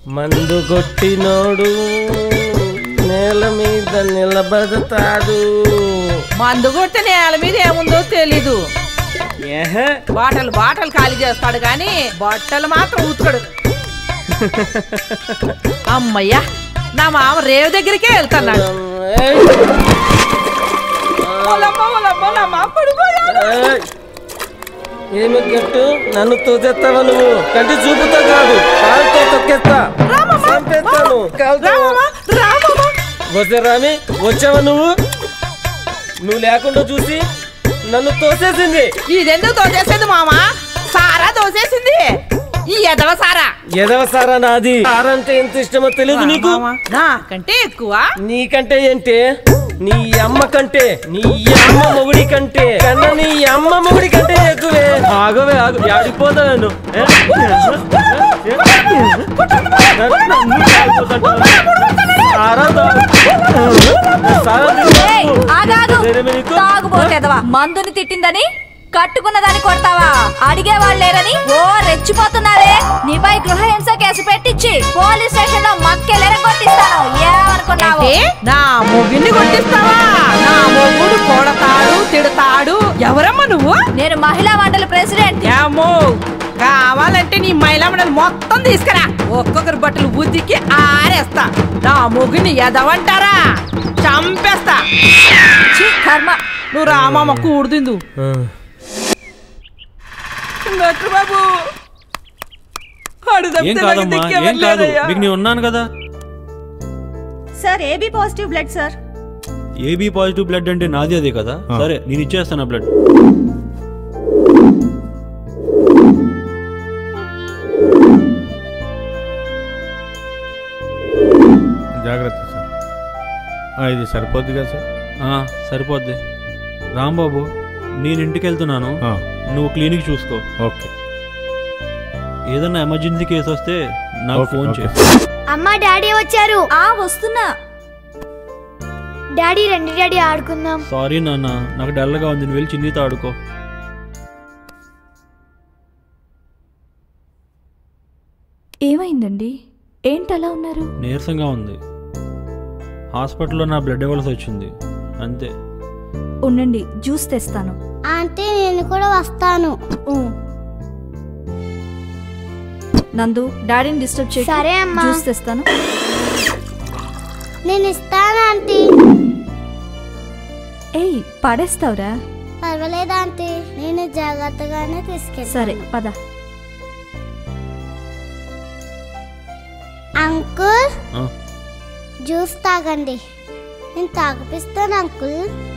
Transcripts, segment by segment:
మందు కొట్టినోడు నేల మీద నిలబడతాడు మందు కొట్టి నేల మీద ఏముందో తెలీదు ఏహే బాటలు బాటలు ఖాళీ చేస్తాడు కానీ బట్టలు మాత్రం ఉతుకడు అమ్మయ్యా నా మామ రేవు దగ్గరికే వెళ్తున్నాడు ఏయ్, ఓలమ్మ, ఓలమ్మ, నా మామ పడిపోయాడు. ఏయ్. ఏమి గట్టు నన్ను తోసేస్తావా నువ్వు కంటి చూపుతో కాదు కాలుతో తొక్కేస్తా చంపేస్తాను కాలుతో రామమ్మ, రామమ్మ. వస్తే రామి వచ్చావా నువ్వు నువ్వు లేకుండా చూసి నన్ను తోసేసింది ఇదెందుకు తోసేసింది మామ సారా తోసేసింది ఈ ఎదవ సారా ఎదవ సారా నాది సారంటే ఎంత ఇష్టమో తెలియదు నీకు మామ, నాకంటే ఎక్కువ నీకంటే ఏంటి నీ అమ్మ కంటే నీ అమ్మ మొగుడి కంటే కన్నా నీ అమ్మ మొగుడి కంటే ఎక్కువే ఆగవే ఆగు ఆడిపోతా నేను ఏ? సారా తాగు. సారా ఏయ్, తాగు. ఆగాగు ధైర్యమే నీకు? తాగుబోతేదవా మందుని తిట్టిందని కట్టుకున్న దాన్ని కొడతావా అడిగే వాళ్ళు లేరని ఓ రెచ్చిపోతున్నావే నీపై గృహహింస కేసు పెట్టించి పోలీస్ స్టేషన్ లో మక్కెలెర కొట్టిస్తాను ఏమనుకున్నావు ఏంటి? నా మొగుడిని కొట్టిస్తావా నా మొగుడు కొడతాడు తిడతాడు ఎవరమ్మా నువ్వు నేను మహిళా మండలి ప్రెసిడెంట్ ఏమో కావాలంటే నీ మహిళా మండలి మొత్తం తీసుకురా ఒక్కొక్కరి బట్టలు ఉతికి ఆరేస్తా నా మొగుడిని ఎదవంటారా చంపేస్తా ఛీ, కర్మ నువ్వు రామమ్మ కూడుదిందు ఆ. డాక్టర్ బాబు ఆడు ఏం తప్పితే నాకు కాదమ్మా దిక్కెవరు ఏం కాదు లేరయ్యా. మీకు నేను ఉన్నాను కదా sir AB positive blood sir AB positive blood అంటే నాది అదే కదా సరే నేను ఇచ్చేస్తాను బ్లడ్ జాగ్రత్త సార్ ఆ, ఇది సరిపోద్ది కదా సార్ ఆ, సరిపోద్ది రాంబాబు నేను ఇంటికి వెళ్తున్నాను ఆ, నువ్వు క్లినిక్ చూసుకో ఓకే ఏదన్నా ఎమర్జెన్సీ కేసు వస్తే నాకు ఓకే, ఫోన్ ఓకే. చేయి అమ్మ డాడీ వచ్చారు ఆ వస్తున్నా డాడీ రండి డాడీ ఆడుకుందాం సారీ నాన్న నాకు డల్గా ఉంది నువ్వు వెళ్ళి చిన్నీతో ఆడుకో ఏమైందండి ఏంటి అలా ఉన్నారు నీరసంగా ఉంది హాస్పిటల్లో నా బ్లడ్ ఇవ్వాల్సి వచ్చింది అంతే ఉండండి జ్యూస్ తెస్తాను ఆంటీ నేను కూడా వస్తాను ఊ. నందు డాడీని డిస్టర్బ్ చేయి సరే అమ్మా. జ్యూస్ తెస్తాను నేను ఇస్తాను ఆంటీ ఏయ్ పడేస్తావురా పర్వాలేదు ఆంటీ నేను జాగ్రత్తగానే తీసుకెళ్తాను సరే పద అంకుల్ ఆ, జ్యూస్ తాగండి నేను తాగిపిస్తాను అంకుల్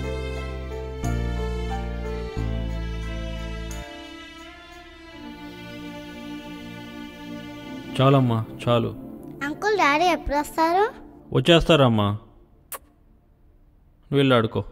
చాలమ్మా చాలు అంకుల్ డాడీ ఎప్పుడు వస్తారు వచ్చేస్తారమ్మా నువ్వు వెళ్ళి ఆడుకో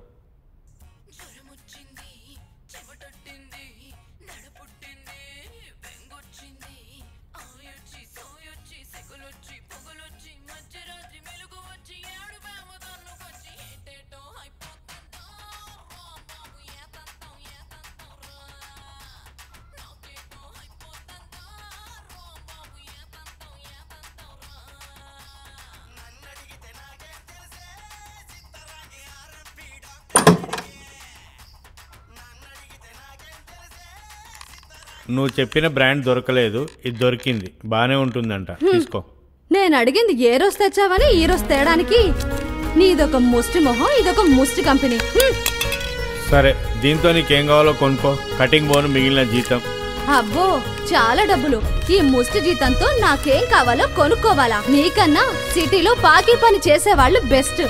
నువ్వు చెప్పిన బ్రాండ్ దొరకలేదు ఇది దొరికింది బాగానే ఉంటుందంట తీసుకో నేను అడిగింది ఏ రోజు తెచ్చావని ఈ రోజు తేడానికి నీదొక ముష్టి మొహం ఇదొక ముష్టి కంపెనీ హ్మ్. సరే దీంతో నీకేం కావాలో కొనుక్కో కటింగ్ బోను మిగిలిన జీతం అబ్బో చాలా డబ్బులు ఈ ముష్టి జీతంతో నాకేం కావాలో కొనుక్కోవాలా నీకన్నా సిటీలో పాకీ పని చేసేవాళ్ళు బెస్ట్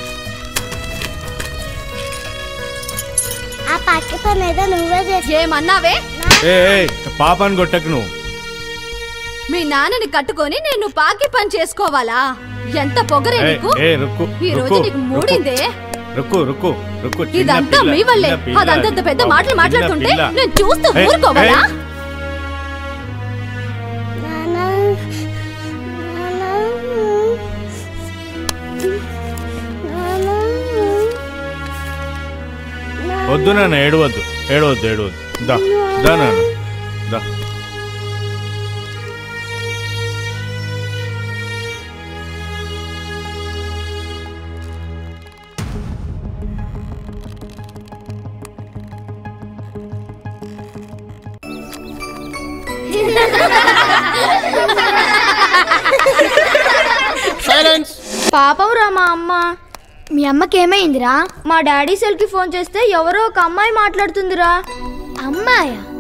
ఆ పక్క పని ఏదో నువ్వే చేసి ఏమన్నావే ఏ ఏ, పాపాన్ని కొట్టకు నువ్వు మీ నాన్నని కట్టుకొని నేను పాకీ పని చేసుకోవాలా ఎంత పొగరే ఏ, నీకు ఏ, రుక్కు, ఈ రోజు రుక్కు, నీకు మూడిందే రుక్కు రుక్కు రుక్కు చిన్న ఇదంతా పిల్ల, మీ వల్లే చిన్న పిల్ల, అదంతంత పెద్ద బాబు, మాటలు చిన్న మాట్లాడుతుంటే పిల్ల. నేను చూస్తూ ఏయ్, ఊరుకోవాలా ఏయ్. నాన్న నాన్న నాన్న వద్దు నాన్న ఏడవద్దు ఏడవద్దు ఏడవద్దు దా దా నాన్న దా సైలెన్స్ పాపం రా మా అమ్మ మీ అమ్మకి ఏమైందిరా మా డాడీ సెల్ కి ఫోన్ చేస్తే ఎవరో ఒక అమ్మాయి మాట్లాడుతుందిరా అమ్మాయా